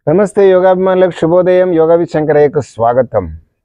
నమస్తే యోగాభిమానులకు శుభోదయం యోగా విత్ శంకరయ్యకు స్వాగతం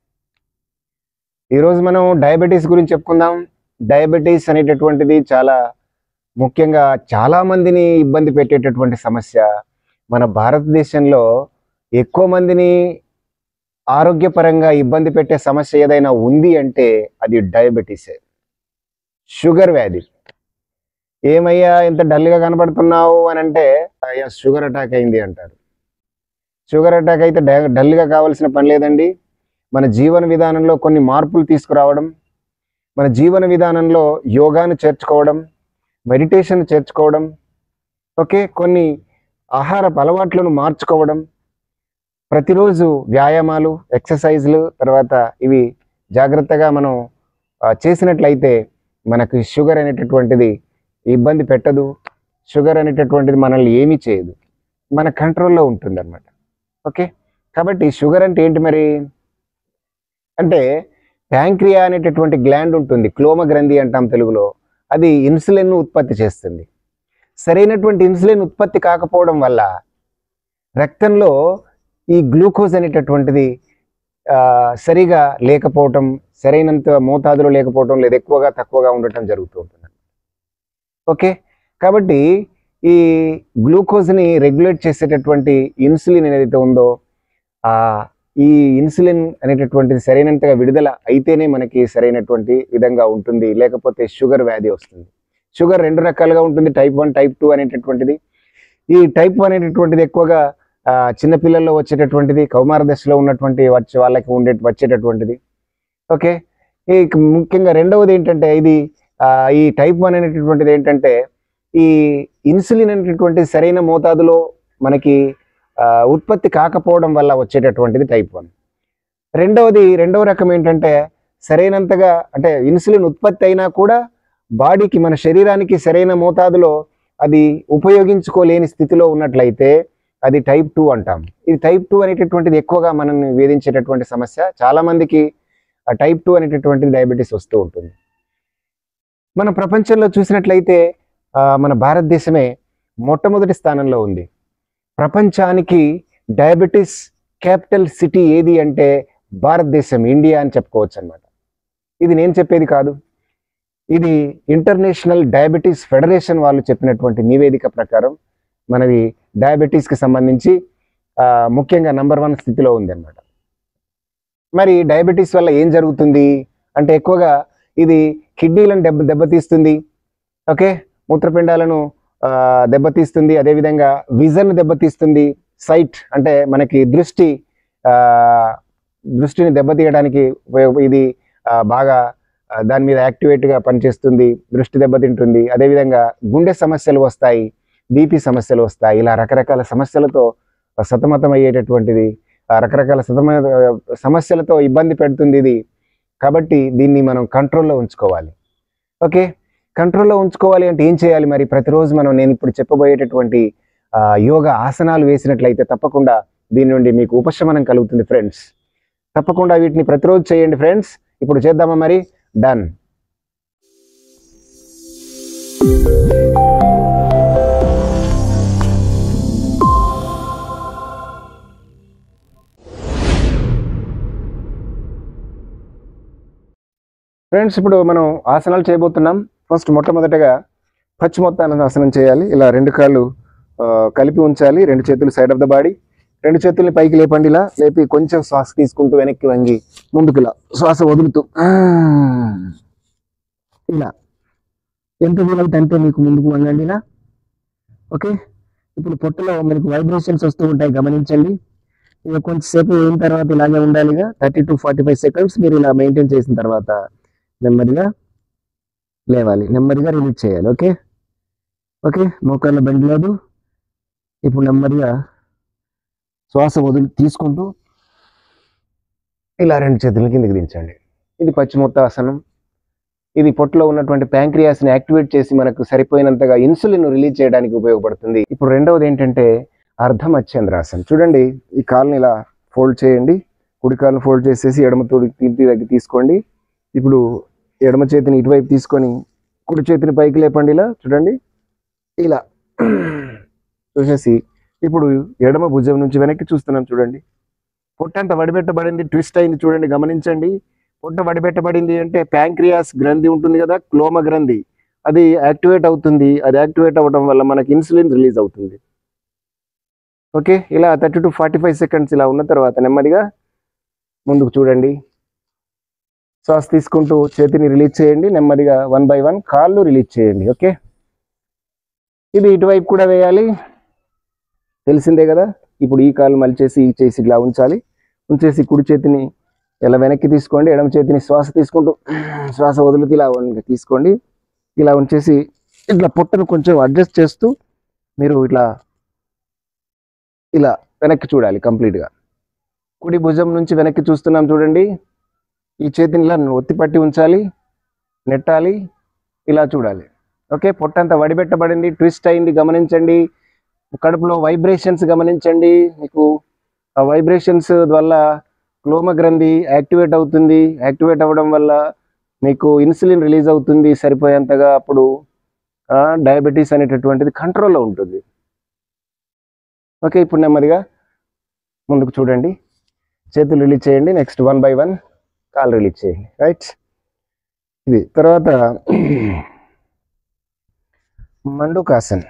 ఈరోజు మనం డయాబెటీస్ గురించి చెప్పుకుందాం డయాబెటీస్ అనేటటువంటిది చాలా ముఖ్యంగా చాలా మందిని ఇబ్బంది పెట్టేటటువంటి సమస్య మన భారతదేశంలో ఎక్కువ మందిని ఆరోగ్యపరంగా ఇబ్బంది పెట్టే సమస్య ఏదైనా ఉంది అంటే అది డయాబెటీసే షుగర్ వ్యాధి ఏమయ్యా ఇంత డల్గా కనబడుతున్నావు అని అంటే అయ్యా షుగర్ అటాక్ అయింది అంటారు షుగర్ అటాక్ అయితే డ- డల్గా కావాల్సిన పని లేదండి మన జీవన విధానంలో కొన్ని మార్పులు తీసుకురావడం మన జీవన విధానంలో యోగాను చేర్చుకోవడం మెడిటేషన్ చేర్చుకోవడం ఓకే కొన్ని ఆహారపు అలవాట్లను మార్చుకోవడం ప్రతిరోజు వ్యాయామాలు ఎక్సర్సైజ్లు తర్వాత ఇవి జాగ్రత్తగా మనం ఆ, చేసినట్లయితే మనకు షుగర్ అనేటటువంటిది ఇబ్బంది పెట్టదు షుగర్ అనేటటువంటిది మనల్ని ఏమీ చేయదు మన కంట్రోల్లో ఉంటుంది అనమాట ఓకే కాబట్టి షుగర్ అంటే ఏంటి మరి అంటే ప్యాంక్రియా అనేటటువంటి గ్లాండ్ ఉంటుంది క్లోమ గ్రంథి అంటాం తెలుగులో అది ఇన్సులిన్ ఉత్పత్తి చేస్తుంది సరైనటువంటి ఇన్సులిన్ ఉత్పత్తి కాకపోవడం వల్ల రక్తంలో ఈ గ్లూకోజ్ అనేటటువంటిది ఆ, సరిగా లేకపోవటం సరైనంత మోతాదులో లేకపోవటం లేదా ఎక్కువగా తక్కువగా ఉండటం జరుగుతూ ఉంటుంది ఓకే కాబట్టి ఈ గ్లూకోజ్ని రెగ్యులేట్ చేసేటటువంటి ఇన్సులిన్ ఏదైతే ఉందో ఆ ఈ ఇన్సులిన్ అనేటటువంటిది సరైనంతగా విడుదల అయితేనే మనకి సరైనటువంటి విధంగా ఉంటుంది లేకపోతే షుగర్ వ్యాధి వస్తుంది షుగర్ రెండు రకాలుగా ఉంటుంది టైప్ వన్ టైప్ టూ అనేటటువంటిది ఈ టైప్ వన్ అనేటటువంటిది ఎక్కువగా ఆ, చిన్నపిల్లల్లో వచ్చేటటువంటిది కౌమార దశలో ఉన్నటువంటి వచ్చే వాళ్ళకి ఉండే వచ్చేటటువంటిది ఓకే ఈ ముఖ్యంగా రెండవది ఏంటంటే ఇది ఆ, ఈ టైప్ వన్ అనేటటువంటిది ఏంటంటే ఈ ఇన్సులిన్ అనేటటువంటి సరైన మోతాదులో మనకి ఆ, ఉత్పత్తి కాకపోవడం వల్ల వచ్చేటటువంటిది టైప్ వన్ రెండవది రెండవ రకం ఏంటంటే సరైనంతగా అంటే ఇన్సులిన్ ఉత్పత్తి అయినా కూడా బాడీకి మన శరీరానికి సరైన మోతాదులో అది ఉపయోగించుకోలేని స్థితిలో ఉన్నట్లయితే అది టైప్ టూ అంటాం ఇది టైప్ టూ అనేటటువంటిది ఎక్కువగా మనల్ని వేధించేటటువంటి సమస్య చాలా మందికి ఆ టైప్ టూ అనేటటువంటిది డయాబెటీస్ వస్తూ ఉంటుంది మన ప్రపంచంలో చూసినట్లయితే ఆ, మన భారతదేశమే మొట్టమొదటి స్థానంలో ఉంది ప్రపంచానికి డయాబెటీస్ క్యాపిటల్ సిటీ ఏది అంటే భారతదేశం ఇండియా అని చెప్పుకోవచ్చు అనమాట ఇది నేను చెప్పేది కాదు ఇది ఇంటర్నేషనల్ డయాబెటీస్ ఫెడరేషన్ వాళ్ళు చెప్పినటువంటి నివేదిక ప్రకారం మనది డయాబెటీస్కి సంబంధించి ఆ, ముఖ్యంగా నంబర్ వన్ స్థితిలో ఉంది అనమాట మరి డయాబెటీస్ వల్ల ఏం జరుగుతుంది అంటే ఎక్కువగా ఇది కిడ్నీలను దెబ్బ దెబ్బతీస్తుంది ఓకే మూత్రపిండాలను ఆ, దెబ్బతీస్తుంది అదేవిధంగా విజన్ దెబ్బతీస్తుంది సైట్ అంటే మనకి దృష్టి ఆ, దృష్టిని దెబ్బతీయడానికి ఉపయోగ- ఇది ఆ, బాగా ఆ, దాని మీద యాక్టివేట్గా పనిచేస్తుంది దృష్టి దెబ్బతింటుంది అదేవిధంగా గుండె సమస్యలు వస్తాయి బీపీ సమస్యలు వస్తాయి ఇలా రకరకాల సమస్యలతో సతమతం అయ్యేటటువంటిది ఆ రకరకాల సతమ సమస్యలతో ఇబ్బంది పెడుతుంది ఇది కాబట్టి దీన్ని మనం కంట్రోల్లో ఉంచుకోవాలి ఓకే కంట్రోల్లో ఉంచుకోవాలి అంటే ఏం చేయాలి మరి ప్రతిరోజు మనం నేను ఇప్పుడు చెప్పబోయేటటువంటి ఆ, యోగా ఆసనాలు వేసినట్లయితే తప్పకుండా దీని నుండి మీకు ఉపశమనం కలుగుతుంది ఫ్రెండ్స్ తప్పకుండా వీటిని ప్రతిరోజు చేయండి ఫ్రెండ్స్ ఇప్పుడు చేద్దామా మరి డన్ ఫ్రెండ్స్ ఇప్పుడు మనం ఆసనాలు చేయబోతున్నాం ఫస్ట్ మొట్టమొదటగా పశ్చిమోత్తాన ఆసనం చేయాలి ఇలా రెండు కాళ్ళు ఆ, కలిపి ఉంచాలి రెండు చేతులు సైడ్ ఆఫ్ ద బాడీ రెండు చేతుల్ని పైకి లేపండి ఇలా లేపి కొంచెం శ్వాస తీసుకుంటూ వెనక్కి వంగి ముందుకు ఇలా శ్వాస వదులుతూ ఆ, ఇలా ఎంత వీలైతే అంతే మీకు ముందుకు వంగండి ఇలా ఓకే ఇప్పుడు పొట్టలో మనకి వైబ్రేషన్స్ వస్తూ ఉంటాయి గమనించండి ఇక కొంచెంసేపు అయిన తర్వాత ఇలాగే ఉండాలిగా thirty to forty five seconds మీరు ఇలా మెయింటైన్ చేసిన తర్వాత నెమ్మదిగా లేవాలి నెమ్మదిగా రిలీజ్ చేయాలి ఓకే ఓకే మోకాళ్ళ బెండ్ లేదు ఇప్పుడు నెమ్మదిగా శ్వాస వదిలి తీసుకుంటూ ఇలా రెండు చేతుల కిందకి దించండి ఇది పశ్చిమోత్తాసనం ఇది పొట్టలో ఉన్నటువంటి ప్యాంక్రియాస్ని యాక్టివేట్ చేసి మనకు సరిపోయినంతగా ఇన్సులిన్ రిలీజ్ చేయడానికి ఉపయోగపడుతుంది ఇప్పుడు రెండవది ఏంటంటే అర్ధమచ్చేంద్రాసనం చూడండి ఈ కాలుని ఇలా ఫోల్డ్ చేయండి కుడి కాలుని ఫోల్డ్ చేసేసి ఎడమ తోడి తీర్తి దగ్గర తీసుకోండి ఇప్పుడు ఎడమ చేతిని ఇటువైపు తీసుకొని కుడి చేతిని పైకి లేపండి ఇలా చూడండి ఇలా చూసేసి ఇప్పుడు ఎడమ భుజం నుంచి వెనక్కి చూస్తున్నాం చూడండి పొట్ట అంత వడిపెట్టబడింది ట్విస్ట్ అయింది చూడండి గమనించండి పొట్ట వడిపెట్టబడింది అంటే ప్యాంక్రియాస్ గ్రంథి ఉంటుంది కదా క్లోమ గ్రంథి అది యాక్టివేట్ అవుతుంది అది యాక్టివేట్ అవ్వడం వల్ల మనకి ఇన్సులిన్ రిలీజ్ అవుతుంది ఓకే ఇలా thirty to forty five seconds ఇలా ఉన్న తర్వాత నెమ్మదిగా ముందుకు చూడండి శ్వాస తీసుకుంటూ చేతిని రిలీజ్ చేయండి నెమ్మదిగా వన్ బై వన్ కాళ్ళు రిలీజ్ చేయండి ఓకే ఇది ఇటువైపు కూడా వేయాలి తెలిసిందే కదా ఇప్పుడు ఈ కాలు మలిచేసి ఈ చేసి ఇలా ఉంచాలి ఉంచేసి కుడి చేతిని ఇలా వెనక్కి తీసుకోండి ఎడమ చేతిని శ్వాస తీసుకుంటూ శ్వాస వదులుతూ ఇలా వెనక్కి తీసుకోండి ఇలా ఉంచేసి ఇట్లా పొట్టను కొంచెం అడ్జస్ట్ చేస్తూ మీరు ఇట్లా ఇలా వెనక్కి చూడాలి కంప్లీట్గా కుడి భుజం నుంచి వెనక్కి చూస్తున్నాం చూడండి ఈ చేతిని ఇలా ఒత్తి పట్టి ఉంచాలి నెట్టాలి ఇలా చూడాలి ఓకే పొట్టంతా వడిపెట్టబడింది ట్విస్ట్ అయింది గమనించండి కడుపులో వైబ్రేషన్స్ గమనించండి మీకు ఆ వైబ్రేషన్స్ వల్ల క్లోమ గ్రంథి యాక్టివేట్ అవుతుంది యాక్టివేట్ అవ్వడం వల్ల మీకు ఇన్సులిన్ రిలీజ్ అవుతుంది సరిపోయేంతగా అప్పుడు డయాబెటీస్ అనేటటువంటిది కంట్రోల్లో ఉంటుంది ఓకే ఇప్పుడు నెమ్మదిగా ముందుకు చూడండి చేతులు రిలీజ్ చేయండి నెక్స్ట్ వన్ బై వన్ కాలు రిలీజ్ చేయండి రైట్ ఇది తర్వాత మండుకాసన్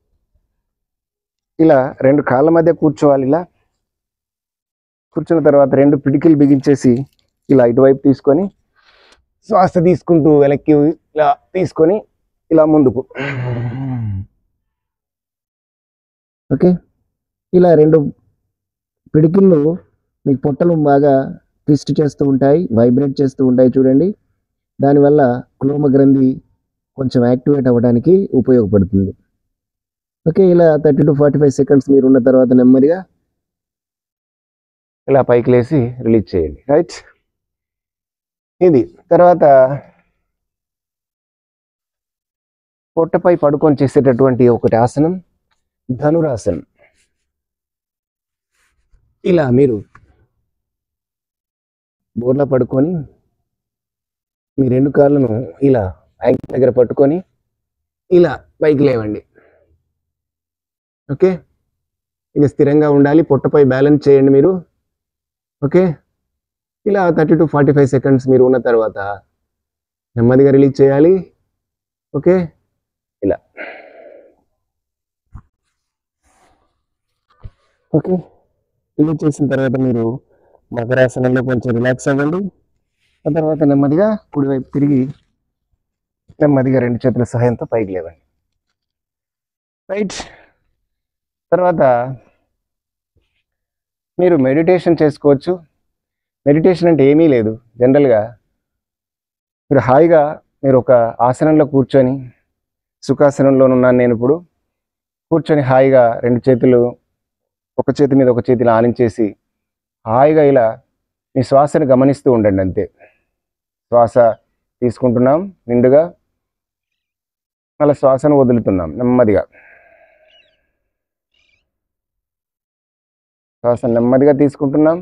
ఇలా రెండు కాళ్ళ మధ్య కూర్చోవాలి ఇలా కూర్చున్న తర్వాత రెండు పిడికిలు బిగించేసి ఇలా ఇటువైపు తీసుకొని శ్వాస తీసుకుంటూ వెనక్కి ఇలా తీసుకొని ఇలా ముందుకు ఓకే ఇలా రెండు పిడికిళ్ళు మీకు పొట్టలు బాగా ట్విస్ట్ చేస్తూ ఉంటాయి వైబ్రేట్ చేస్తూ ఉంటాయి చూడండి దానివల్ల క్లోమ గ్రంథి కొంచెం యాక్టివేట్ అవ్వడానికి ఉపయోగపడుతుంది ఓకే ఇలా thirty to forty five seconds మీరు ఉన్న తర్వాత నెమ్మదిగా ఇలా పైకి లేసి రిలీజ్ చేయండి రైట్ ఇది తర్వాత పొట్టపై పడుకొని చేసేటటువంటి ఒకటి ఆసనం ధనురాసనం ఇలా మీరు బోర్లా పడుకొని మీ రెండు కాళ్ళను ఇలా యాంకిల్ దగ్గర పట్టుకొని ఇలా పైకి లేవండి ఓకే ఇక స్థిరంగా ఉండాలి పొట్టపై బ్యాలెన్స్ చేయండి మీరు ఓకే ఇలా thirty to forty five seconds మీరు ఉన్న తర్వాత నెమ్మదిగా రిలీజ్ చేయాలి ఓకే ఇలా ఓకే రిలీజ్ చేసిన తర్వాత మీరు మకరాసనంలో కొంచెం రిలాక్స్ అవ్వండి ఆ తర్వాత నెమ్మదిగా కుడివైపు తిరిగి నెమ్మదిగా రెండు చేతుల సహాయంతో పైకి లేవండి రైట్ తర్వాత మీరు మెడిటేషన్ చేసుకోవచ్చు మెడిటేషన్ అంటే ఏమీ లేదు జనరల్గా మీరు హాయిగా మీరు ఒక ఆసనంలో కూర్చొని సుఖాసనంలో ఉన్నాను నేను ఇప్పుడు కూర్చొని హాయిగా రెండు చేతులు ఒక చేతి మీద ఒక చేతిని ఆనించేసి హాయిగా ఇలా మీ శ్వాసను గమనిస్తూ ఉండండి అంతే శ్వాస తీసుకుంటున్నాం నిండుగా అలా శ్వాసను వదులుతున్నాం నెమ్మదిగా శ్వాస నెమ్మదిగా తీసుకుంటున్నాం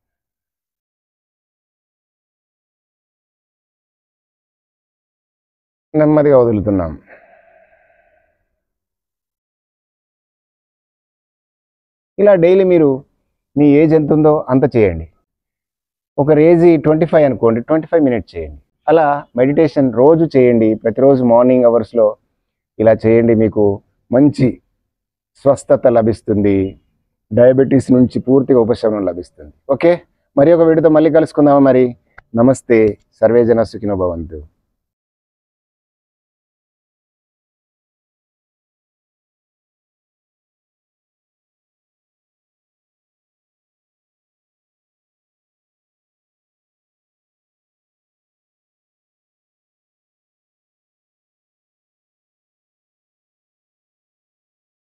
నెమ్మదిగా వదులుతున్నాం ఇలా డైలీ మీరు మీ ఏజ్ ఎంత ఉందో అంత చేయండి ఒక ఏజ్ ట్వంటీ ఫైవ్ అనుకోండి ట్వంటీ ఫైవ్ మినిట్స్ చేయండి అలా మెడిటేషన్ రోజు చేయండి ప్రతిరోజు మార్నింగ్ అవర్స్లో ఇలా చేయండి మీకు మంచి స్వస్థత లభిస్తుంది డయాబెటీస్ నుంచి పూర్తిగా ఉపశమనం లభిస్తుంది ఓకే మరి ఒక వీడియోతో మళ్ళీ కలుసుకుందామా మరి నమస్తే సర్వేజన సుఖినో భవంతు